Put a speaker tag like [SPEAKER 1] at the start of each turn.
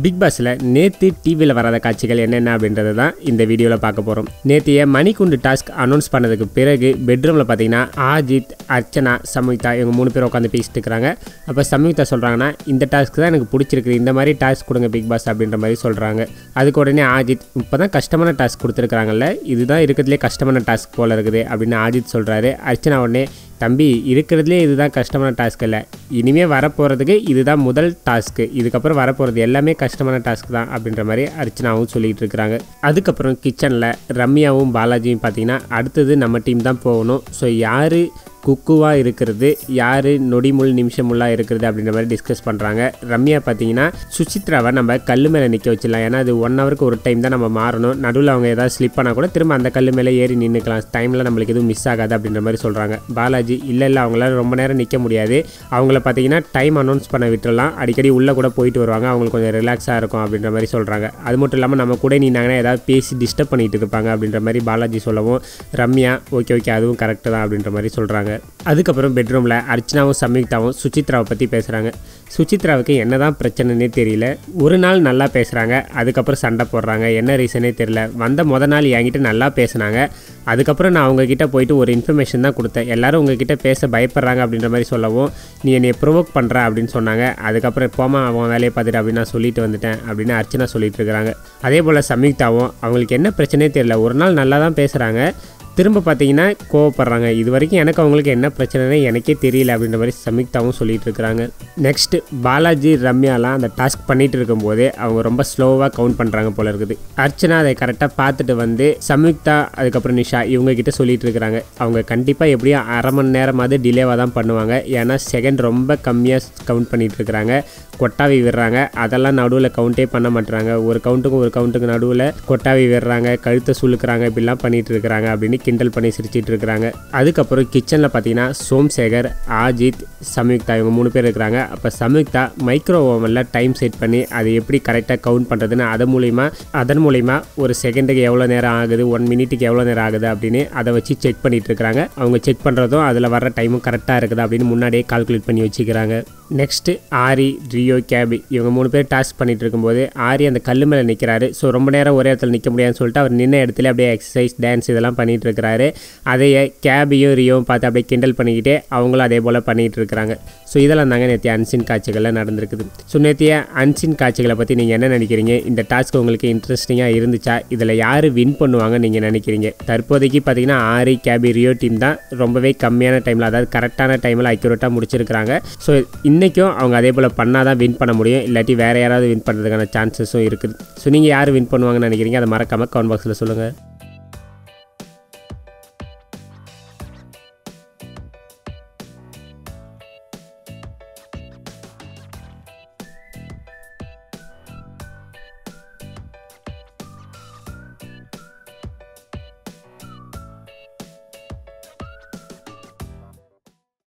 [SPEAKER 1] big பாஸில் நேற்று டிவியில் வராத காட்சிகள் என்னென்ன அப்படின்றது தான் இந்த வீடியோவில் பார்க்க போகிறோம் நேற்றைய மணிக்குண்டு டாஸ்க் அனௌன்ஸ் பண்ணதுக்கு பிறகு பெட்ரூமில் பார்த்தீங்கன்னா ஆஜித் அர்ச்சனா சம்யுக்தா இவங்க மூணு பேர் உட்காந்து பேசிட்டு இருக்கிறாங்க அப்போ சம்யுக்தா சொல்கிறாங்கன்னா இந்த டாஸ்க் தான் எனக்கு பிடிச்சிருக்கு இந்த மாதிரி டாஸ்க் கொடுங்க பிக் பாஸ் அப்படின்ற மாதிரி சொல்கிறாங்க அதுக்கு உடனே ஆஜித் இப்போ தான் கஷ்டமான டாஸ்க் கொடுத்துருக்குறாங்கல்ல இதுதான் இருக்கிறதுலே கஷ்டமான டாஸ்க் போல் இருக்குது அப்படின்னு ஆஜித் சொல்கிறாரு அர்ச்சனா உடனே தம்பி இருக்கிறதுலே இதுதான் கஷ்டமான டாஸ்க் இல்லை இனிமேல் வரப்போகிறதுக்கு இதுதான் முதல் டாஸ்க்கு இதுக்கப்புறம் வரப்போகிறது எல்லாமே கஷ்டமான டாஸ்க் தான் அப்படின்ற மாதிரி அர்ச்சனாவும் சொல்லிட்டு இருக்கிறாங்க அதுக்கப்புறம் கிச்சனில் ரம்யாவும் பாலாஜியும் பார்த்தீங்கன்னா அடுத்தது நம்ம டீம் தான் போகணும் ஸோ யார் குக்குவாக இருக்கிறது யார் நொடிமுள் நிமிஷமுள்ளாக இருக்கிறது அப்படின்ற மாதிரி டிஸ்கஸ் பண்ணுறாங்க ரம்யா பார்த்தீங்கன்னா சுசித்ராவை நம்ம கல் மேலே நிற்க வச்சிடலாம் ஏன்னா அது ஒன் ஹவருக்கு ஒரு டைம் தான் நம்ம மாறணும் நடுவில் அவங்க ஏதாவது ஸ்லிப் பண்ணால் கூட திரும்ப அந்த கல் மேலே ஏறி நின்றுக்கலாம் டைமில் நம்மளுக்கு எதுவும் மிஸ் ஆகாது அப்படின்ற மாதிரி சொல்கிறாங்க பாலாஜி இல்லை இல்லை அவங்களால ரொம்ப நேரம் நிற்க முடியாது அவங்கள பார்த்தீங்கன்னா டைம் அனௌன்ஸ் பண்ண விட்டுறலாம் அடிக்கடி உள்ளே கூட போயிட்டு வருவாங்க அவங்களுக்கு கொஞ்சம் ரிலாக்ஸாக இருக்கும் அப்படின்ற மாதிரி சொல்கிறாங்க அது மட்டும் இல்லாமல் நம்ம கூட நின்னாங்கன்னா ஏதாவது பேசி டிஸ்டர்ப் பண்ணிட்டு இருப்பாங்க அப்படின்ற மாதிரி பாலாஜி சொல்லவும் ரம்யா ஓகே ஓகே அதுவும் கரெக்டு தான் அப்படின்ற மாதிரி சொல்கிறாங்க அதுக்கப்புறம் பெட்ரூமில் அர்ச்சனாவும் சம்யுக்தாவும் சுசித்ராவை பற்றி பேசுகிறாங்க சுசித்ராவுக்கு என்ன தான் பிரச்சனைனே தெரியல ஒரு நாள் நல்லா பேசுகிறாங்க அதுக்கப்புறம் சண்டை போடுறாங்க என்ன ரீசனே தெரியல வந்த முத நாள் என்கிட்ட நல்லா பேசுனாங்க அதுக்கப்புறம் நான் அவங்கக்கிட்ட போயிட்டு ஒரு இன்ஃபர்மேஷன் தான் கொடுத்தேன் எல்லாரும் உங்ககிட்ட பேச பயப்படுறாங்க அப்படின்ற மாதிரி சொல்லவும் நீ என்னை ப்ரொவோக் பண்ணுற அப்படின்னு சொன்னாங்க அதுக்கப்புறம் போமா அவன் வேலையை பார்த்துட்டு அப்படின்னு நான் சொல்லிட்டு வந்துட்டேன் அப்படின்னு அர்ச்சனா சொல்லிட்டு இருக்கிறாங்க அதே போல் சம்யுக்தாவும் அவங்களுக்கு என்ன பிரச்சனையே தெரியல ஒரு நாள் நல்லா தான் பேசுகிறாங்க திரும்ப பார்த்தீங்கன்னா கோவப்படுறாங்க இது வரைக்கும் எனக்கு அவங்களுக்கு என்ன பிரச்சனைனே எனக்கே தெரியல அப்படின்ற மாதிரி சம்யுக்தாவும் சொல்லிட்டு இருக்கிறாங்க நெக்ஸ்ட் பாலாஜி ரம்யாலாம் அந்த டாஸ்க் பண்ணிட்டு இருக்கும்போது அவங்க ரொம்ப ஸ்லோவாக கவுண்ட் பண்ணுறாங்க போல இருக்குது அர்ச்சனா அதை கரெக்டாக பார்த்துட்டு வந்து சம்யுக்தா அதுக்கப்புறம் நிஷா இவங்க கிட்ட சொல்லிட்டு இருக்கிறாங்க அவங்க கண்டிப்பாக எப்படியும் அரை மணி நேரமாவது டிலேவாக தான் பண்ணுவாங்க ஏன்னா செகண்ட் ரொம்ப கம்மியாக கவுண்ட் பண்ணிட்டு இருக்கிறாங்க கொட்டாவி விடுறாங்க அதெல்லாம் நடுவில் கவுண்டே பண்ண மாட்டுறாங்க ஒரு கவுண்ட்டுக்கும் ஒரு கவுண்ட்டுக்கு நடுவில் கொட்டாவி விடுறாங்க கழுத்தை சுழுக்கிறாங்க இப்படிலாம் பண்ணிட்டு இருக்கிறாங்க அப்படின்னு கிண்டல் பண்ணி சிரிச்சிட்டு இருக்கிறாங்க அதுக்கப்புறம் கிச்சனில் பார்த்தீங்கன்னா சோம்சேகர் ஆஜித் சம்யுக்தா இவங்க மூணு பேர் இருக்கிறாங்க அப்போ சம்யுக்தா மைக்ரோ ஓவனில் டைம் செட் பண்ணி அதை எப்படி கரெக்டாக கவுண்ட் பண்ணுறதுன்னு அதன் மூலிமா அதன் மூலிமா ஒரு செகண்டுக்கு எவ்வளோ நேரம் ஆகுது ஒன் மினிட்டுக்கு எவ்வளோ நேரம் ஆகுது அப்படின்னு அதை வச்சு செக் பண்ணிட்டு இருக்கிறாங்க அவங்க செக் பண்ணுறதும் அதில் வர டைமும் கரெக்டாக இருக்குது அப்படின்னு முன்னாடியே கால்குலேட் பண்ணி வச்சுக்கிறாங்க நெக்ஸ்ட்டு ஆரி ரியோ கேபி இவங்க மூணு பேர் டாஸ்க் பண்ணிட்டு இருக்கும்போது ஆரி அந்த கல் மேலே நிற்கிறாரு ஸோ ரொம்ப நேரம் ஒரே இடத்துல நிற்க முடியாதுன்னு சொல்லிட்டு அவர் நின்ன இடத்துல அப்படியே எக்ஸசைஸ் டான்ஸ் இதெல்லாம் பண்ணிட்டு இருக்கிறாரு அதையே கேபியும் ரியோவும் பார்த்து அப்படியே கிண்டல் பண்ணிக்கிட்டே அவங்களும் அதே போல் பண்ணிகிட்டு இருக்கிறாங்க ஸோ இதெல்லாம் தாங்க நேற்று அன்சின் காட்சிகள்லாம் நடந்திருக்குது ஸோ நேற்றைய அன்சின் காட்சிகளை பற்றி நீங்கள் என்ன நினைக்கிறீங்க இந்த டாஸ்க் உங்களுக்கு இன்ட்ரெஸ்டிங்காக இருந்துச்சா இதில் யார் வின் பண்ணுவாங்க நீங்கள் நினைக்கிறீங்க தற்போதைக்கு பார்த்தீங்கன்னா ஆரி கேபி ரியோ டீம் தான் ரொம்பவே கம்மியான டைமில் அதாவது கரெக்டான டைமில் அக்யூரேட்டாக முடிச்சிருக்கிறாங்க ஸோ இன்றைக்கும் அவங்க அதே போல் பண்ணால் தான் வின் பண்ண முடியும் இல்லாட்டி வேறு யாராவது வின் பண்ணுறதுக்கான சான்சஸும் இருக்குது ஸோ நீங்கள் யார் வின் பண்ணுவாங்கன்னு நினைக்கிறீங்க அதை மறக்காமல் கமெண்ட் பாக்ஸில் சொல்லுங்கள்